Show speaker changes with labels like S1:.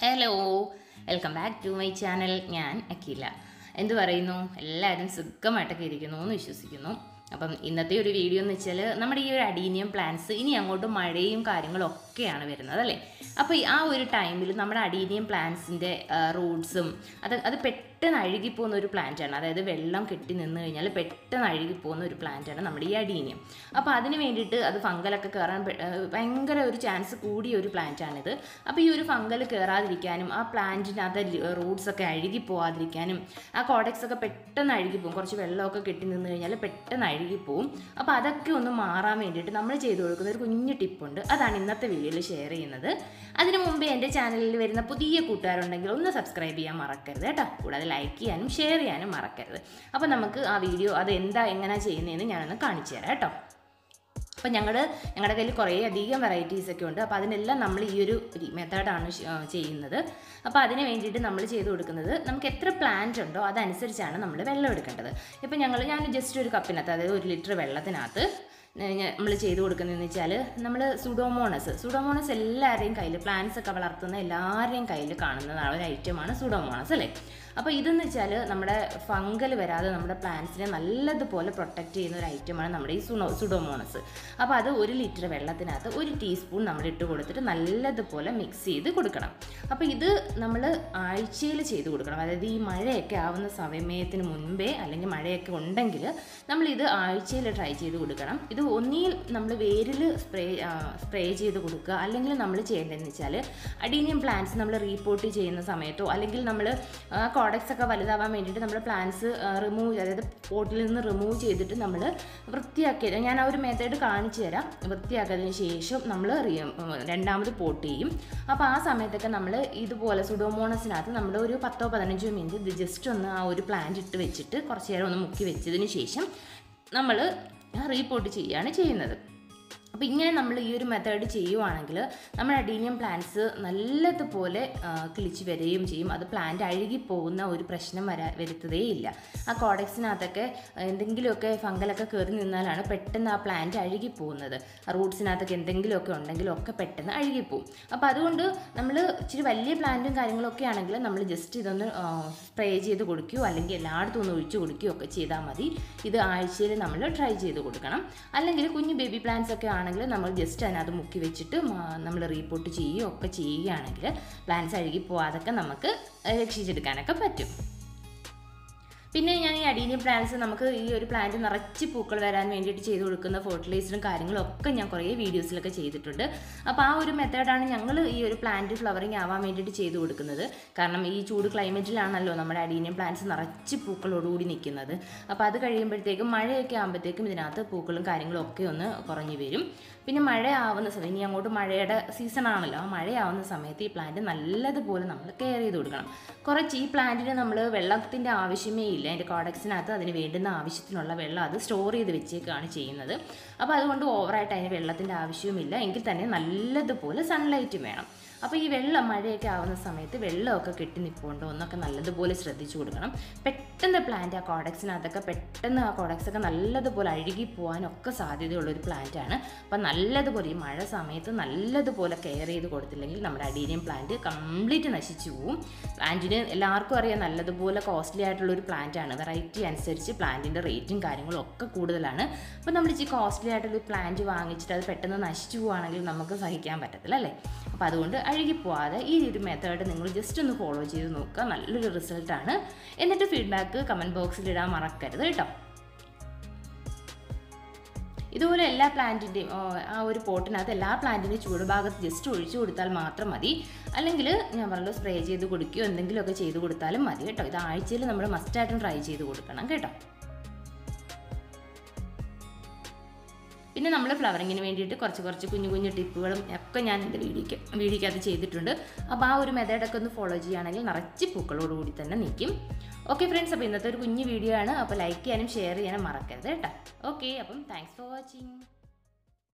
S1: hello welcome back to my channel ഞാൻ അഖില എന്ത് പറയുന്നു എല്ലാവരും സുഖമായിട്ടൊക്കെ ഇരിക്കുന്നു എന്ന് വിശ്വസിക്കുന്നു അപ്പം ഇന്നത്തെ ഒരു വീഡിയോ എന്ന് വെച്ചാൽ നമ്മുടെ ഈ ഒരു അഡീനിയം പ്ലാന്റ്സ് ഇനി അങ്ങോട്ട് മഴയും കാര്യങ്ങളും ഒക്കെയാണ് വരുന്നത് അല്ലേ അപ്പോൾ ആ ഒരു ടൈമിൽ നമ്മുടെ അഡീനിയം പ്ലാന്റ്സിൻ്റെ റൂട്ട്സും അത് അത് പെട്ടെന്ന് അഴുകിപ്പോകുന്ന ഒരു പ്ലാന്റാണ് അതായത് വെള്ളം കെട്ടി നിന്ന് കഴിഞ്ഞാൽ പെട്ടെന്ന് അഴുകിപ്പോകുന്ന ഒരു പ്ലാന്റാണ് നമ്മുടെ ഈ അഡീനിയം അപ്പോൾ അതിന് വേണ്ടിയിട്ട് അത് ഫംഗലൊക്കെ കയറാൻ പെ- ഏഹ് ഭയങ്കര ഒരു ചാൻസ് കൂടിയ ഒരു പ്ലാന്റാണിത് അപ്പോൾ ഈ ഒരു ഫംഗൽ കയറാതിരിക്കാനും ആ പ്ലാന്റിനകത്ത് റൂട്ട്സ് ഒക്കെ അഴുകി പോവാതിരിക്കാനും ആ കോഡക്സ് ഒക്കെ പെട്ടെന്ന് അഴുകിപ്പോവും കുറച്ച് വെള്ളമൊക്കെ കെട്ടി നിന്ന് കഴിഞ്ഞാൽ പെട്ടെന്ന് അഴുകിപ്പോവും അപ്പോൾ അതൊക്കെ ഒന്ന് മാറാൻ വേണ്ടിയിട്ട് നമ്മൾ ചെയ്തു കൊടുക്കുന്ന ഒരു കുഞ്ഞു ടിപ്പുണ്ട് അതാണ് ഇന്നത്തെ വീഡിയോയിൽ ഷെയർ ചെയ്യുന്നത് അതിനു മുമ്പേ എൻ്റെ ചാനലിൽ വരുന്ന പുതിയ കൂട്ടുകാരുണ്ടെങ്കിൽ ഒന്ന് സബ്സ്ക്രൈബ് ചെയ്യാൻ മറക്കരുത് കേട്ടോ കൂടാതെ ലൈക്ക് ചെയ്യാനും ഷെയർ ചെയ്യാനും മറക്കരുത് അപ്പോൾ നമുക്ക് ആ വീഡിയോ അത് എന്താ എങ്ങനെ ചെയ്യുന്നതെന്ന് ഞാനൊന്ന് കാണിച്ചു തരാം കേട്ടോ അപ്പം ഞങ്ങൾ ഞങ്ങളുടെ കയ്യിൽ കുറേ അധികം വെറൈറ്റീസ് ഒക്കെ ഉണ്ട് അപ്പോൾ അതിനെല്ലാം നമ്മൾ ഈ ഒരു മെത്തേഡാണ് ചെയ്യുന്നത് അപ്പോൾ അതിന് വേണ്ടിയിട്ട് നമ്മൾ ചെയ്ത് കൊടുക്കുന്നത് നമുക്ക് എത്ര പ്ലാന്റ് ഉണ്ടോ അതനുസരിച്ചാണ് നമ്മൾ വെള്ളം എടുക്കേണ്ടത് ഇപ്പം ഞങ്ങൾ ഞാൻ ജസ്റ്റ് ഒരു കപ്പിനകത്ത് അതായത് ഒരു ലിറ്റർ വെള്ളത്തിനകത്ത് നമ്മൾ ചെയ്ത് കൊടുക്കുന്നതെന്ന് വെച്ചാൽ നമ്മൾ സുഡോമോണസ് സുഡോമോണസ് എല്ലാവരുടെയും കയ്യിൽ പ്ലാന്റ്സ് ഒക്കെ വളർത്തുന്ന എല്ലാവരുടെയും കയ്യിൽ കാണുന്ന ഒരു ഐറ്റമാണ് സുഡോമോണസ് അല്ലേ അപ്പോൾ ഇതെന്ന് വെച്ചാൽ നമ്മുടെ ഫംഗൽ വരാതെ നമ്മുടെ പ്ലാന്റ്സിനെ നല്ലതുപോലെ പ്രൊട്ടക്റ്റ് ചെയ്യുന്ന ഒരു ഐറ്റമാണ് നമ്മുടെ ഈ സുഡോ സുഡോമോണസ് അപ്പോൾ അത് ഒരു ലിറ്റർ വെള്ളത്തിനകത്ത് ഒരു ടീസ്പൂൺ നമ്മൾ ഇട്ട് കൊടുത്തിട്ട് നല്ലതുപോലെ മിക്സ് ചെയ്ത് കൊടുക്കണം അപ്പോൾ ഇത് നമ്മൾ ആഴ്ചയിൽ ചെയ്ത് കൊടുക്കണം അതായത് ഈ മഴയൊക്കെ ആവുന്ന സമയത്തിന് മുൻപേ അല്ലെങ്കിൽ മഴയൊക്കെ ഉണ്ടെങ്കിൽ നമ്മളിത് ആഴ്ചയിൽ ട്രൈ ചെയ്ത് കൊടുക്കണം ഇത് ഒന്നിയിൽ നമ്മൾ വേരിൽ സ്പ്രേ സ്പ്രേ ചെയ്ത് കൊടുക്കുക അല്ലെങ്കിൽ നമ്മൾ ചെയ്യേണ്ടതെന്ന് വെച്ചാൽ അഡീനിയം പ്ലാന്റ്സ് നമ്മൾ റീപോർട്ട് ചെയ്യുന്ന സമയത്തോ അല്ലെങ്കിൽ നമ്മൾ കോഡക്സ് ഒക്കെ വലുതാവാൻ വേണ്ടിയിട്ട് നമ്മൾ പ്ലാന്റ്സ് റിമൂവ് അതായത് പോട്ടിൽ നിന്ന് റിമൂവ് ചെയ്തിട്ട് നമ്മൾ വൃത്തിയാക്കി ഞാൻ ആ ഒരു മെത്തേഡ് കാണിച്ചു തരാം വൃത്തിയാക്കിയതിന് ശേഷം നമ്മൾ രണ്ടാമത് പോട്ട് ചെയ്യും അപ്പോൾ ആ സമയത്തൊക്കെ നമ്മൾ ഇതുപോലെ സുഡോമോണസിനകത്ത് നമ്മൾ ഒരു പത്തോ പതിനഞ്ചോ മിനിറ്റ് ഇത് ജസ്റ്റ് ഒന്ന് ആ ഒരു പ്ലാന്റ് ഇട്ട് വെച്ചിട്ട് കുറച്ച് നേരം ഒന്ന് മുക്കി വെച്ചതിന് ശേഷം നമ്മൾ റീപോർട്ട് ചെയ്യുകയാണ് ചെയ്യുന്നത് അപ്പോൾ ഇങ്ങനെ നമ്മൾ ഈ ഒരു മെത്തേഡ് ചെയ്യുവാണെങ്കിൽ നമ്മുടെ അഡീനിയം പ്ലാന്റ്സ് നല്ലതുപോലെ ആ, കിളിച്ച് വരികയും ചെയ്യും അത് പ്ലാന്റ് അഴുകി പോകുന്ന ഒരു പ്രശ്നം വരാ വരുത്തതേ ഇല്ല ആ കോഡക്സിനകത്തൊക്കെ എന്തെങ്കിലുമൊക്കെ ഫംഗലൊക്കെ കയറി നിന്നാലാണ് പെട്ടെന്ന് ആ പ്ലാന്റ് അഴുകി പോകുന്നത് റൂട്ട്സിനകത്തൊക്കെ എന്തെങ്കിലുമൊക്കെ ഉണ്ടെങ്കിലും ഒക്കെ പെട്ടെന്ന് അഴുകിപ്പോവും അപ്പോൾ അതുകൊണ്ട് നമ്മൾ ഇച്ചിരി വലിയ പ്ലാന്റും കാര്യങ്ങളൊക്കെ ആണെങ്കിൽ നമ്മൾ ജസ്റ്റ് ഇതൊന്ന് സ്പ്രേ ചെയ്ത് കൊടുക്കുകയോ അല്ലെങ്കിൽ എല്ലായിടത്തും ഒന്ന് ഒഴിച്ചു കൊടുക്കുകയോ ഒക്കെ ചെയ്താൽ മതി ഇത് ആഴ്ചയിൽ നമ്മൾ ട്രൈ ചെയ്ത് കൊടുക്കണം അല്ലെങ്കിൽ കുഞ്ഞു ബേബി പ്ലാന്റ്സ് ഒക്കെ ആണെങ്കിൽ നമ്മൾ ജസ്റ്റ് അതിനകത്ത് മുക്കി വെച്ചിട്ട് നമ്മൾ റീപോർട്ട് ചെയ്യുകയോ ഒക്കെ ചെയ്യുകയാണെങ്കിൽ പ്ലാന്റ്സ് അഴുകി പോവാതൊക്കെ നമുക്ക് രക്ഷിച്ചെടുക്കാനൊക്കെ പറ്റും പിന്നെ ഞാൻ ഈ അഡീനിയം പ്ലാന്റ്സ് നമുക്ക് ഈ ഒരു പ്ലാന്റ് നിറച്ച് പൂക്കൾ വരാൻ വേണ്ടിയിട്ട് ചെയ്ത് കൊടുക്കുന്ന ഫെർട്ടിലൈസറും കാര്യങ്ങളും ഒക്കെ ഞാൻ കുറേ വീഡിയോസിലൊക്കെ ചെയ്തിട്ടുണ്ട് അപ്പോൾ ആ ഒരു മെത്തേഡാണ് ഞങ്ങൾ ഈ ഒരു പ്ലാന്റ് ഫ്ലവറിങ് ആവാൻ വേണ്ടിയിട്ട് ചെയ്ത് കൊടുക്കുന്നത് കാരണം ഈ ചൂട് ക്ലൈമറ്റിലാണല്ലോ നമ്മുടെ അഡീനിയം പ്ലാന്റ്സ് നിറച്ച് പൂക്കളോടുകൂടി നിൽക്കുന്നത് അപ്പോൾ അത് കഴിയുമ്പോഴത്തേക്കും മഴയൊക്കെ ആകുമ്പോഴത്തേക്കും ഇതിനകത്ത് പൂക്കളും കാര്യങ്ങളും ഒക്കെ ഒന്ന് കുറഞ്ഞു വരും പിന്നെ മഴ ആവുന്ന സമയം ഇനി അങ്ങോട്ട് മഴയുടെ സീസൺ ആണല്ലോ ആ മഴയാവുന്ന സമയത്ത് ഈ പ്ലാന്റ് നല്ലതുപോലെ നമ്മൾ കെയർ ചെയ്ത് കൊടുക്കണം കുറച്ച് ഈ പ്ലാന്റിന് നമ്മൾ വെള്ളത്തിൻ്റെ ആവശ്യമേ ഇല്ല അതിൻ്റെ കോഡക്സിനകത്ത് അതിന് വേണ്ടുന്ന ആവശ്യത്തിനുള്ള വെള്ളം അത് സ്റ്റോർ ചെയ്ത് വെച്ചേക്കാണ് ചെയ്യുന്നത് അപ്പോൾ അതുകൊണ്ട് ഓവറായിട്ട് അതിന് വെള്ളത്തിൻ്റെ ആവശ്യവുമില്ല എങ്കിൽ തന്നെ നല്ലതുപോലെ സൺലൈറ്റും വേണം അപ്പോൾ ഈ വെള്ളം മഴയൊക്കെ ആവുന്ന സമയത്ത് വെള്ളമൊക്കെ കെട്ടി നിൽപ്പുണ്ടോ എന്നൊക്കെ നല്ലതുപോലെ ശ്രദ്ധിച്ചു കൊടുക്കണം പെട്ടെന്ന് പ്ലാന്റ് ആ കോഡക്സിനകത്തൊക്കെ പെട്ടെന്ന് ആ കോഡക്സ് ഒക്കെ നല്ലതുപോലെ അഴുകി പോകാനൊക്കെ സാധ്യതയുള്ളൊരു പ്ലാന്റ് ആണ് അപ്പോൾ നല്ലതുപോലെ ഈ മഴ സമയത്ത് നല്ലതുപോലെ കെയർ ചെയ്ത് കൊടുത്തില്ലെങ്കിൽ നമ്മുടെ അഡീനിയം പ്ലാന്റ് കംപ്ലീറ്റ് നശിച്ചു പോവും പ്ലാന്റിന് എല്ലാവർക്കും അറിയാം നല്ലതുപോലെ കോസ്റ്റ്ലി ആയിട്ടുള്ള ഒരു പ്ലാന്റ് ആണ് വെറൈറ്റി അനുസരിച്ച് പ്ലാന്റിൻ്റെ റേറ്റും കാര്യങ്ങളും ഒക്കെ കൂടുതലാണ് അപ്പോൾ നമ്മൾ ഇച്ചിരി കോസ്റ്റ്ലി ആയിട്ടുള്ള പ്ലാന്റ് വാങ്ങിച്ചിട്ട് അത് പെട്ടെന്ന് നശിച്ചു പോവുകയാണെങ്കിൽ നമുക്ക് സഹിക്കാൻ പറ്റത്തില്ല അല്ലേ അപ്പോൾ അതുകൊണ്ട് അഴുകിപ്പോവാതെ ഈ ഒരു മെത്തേഡ് നിങ്ങൾ ജസ്റ്റ് ഒന്ന് ഫോളോ ചെയ്ത് നോക്കുക നല്ലൊരു റിസൾട്ടാണ് എന്നിട്ട് ഫീഡ്ബാക്ക് കമൻറ്റ് ബോക്സിൽ ഇടാൻ മറക്കരുത് കേട്ടോ ഇതുപോലെ എല്ലാ പ്ലാന്റിൻ്റെയും ആ ഒരു പോട്ടിനകത്ത് എല്ലാ പ്ലാന്റിൻ്റെയും ചൂടുഭാഗത്ത് ജസ്റ്റ് ഒഴിച്ചു കൊടുത്താൽ മാത്രം മതി അല്ലെങ്കിൽ ഞാൻ പറഞ്ഞു സ്പ്രേ ചെയ്ത് കൊടുക്കുകയോ എന്തെങ്കിലുമൊക്കെ ചെയ്ത് കൊടുത്താലും മതി കേട്ടോ ഇത് ആഴ്ചയിൽ നമ്മൾ മസ്റ്റായിട്ടും ട്രൈ ചെയ്ത് കൊടുക്കണം കേട്ടോ പിന്നെ നമ്മൾ ഫ്ലവറിങ്ങിന് വേണ്ടിയിട്ട് കുറച്ച് കുറച്ച് കുഞ്ഞു കുഞ്ഞു ടിപ്പുകളും ഒക്കെ ഞാൻ എൻ്റെ വീഡിയോക്ക് വീഡിയോക്കകത്ത് ചെയ്തിട്ടുണ്ട് അപ്പോൾ ആ ഒരു മെത്തേഡൊക്കെ ഒന്ന് ഫോളോ ചെയ്യുകയാണെങ്കിൽ നിറച്ച് പൂക്കളോടുകൂടി തന്നെ നിൽക്കും ഓക്കെ ഫ്രണ്ട്സ് അപ്പോൾ ഇന്നത്തെ ഒരു കുഞ്ഞു വീഡിയോ ആണ് അപ്പോൾ ലൈക്ക് ചെയ്യാനും ഷെയർ ചെയ്യാനും മറക്കരുത് കേട്ടോ ഓക്കെ അപ്പം താങ്ക്സ് ഫോർ വാച്ചിങ്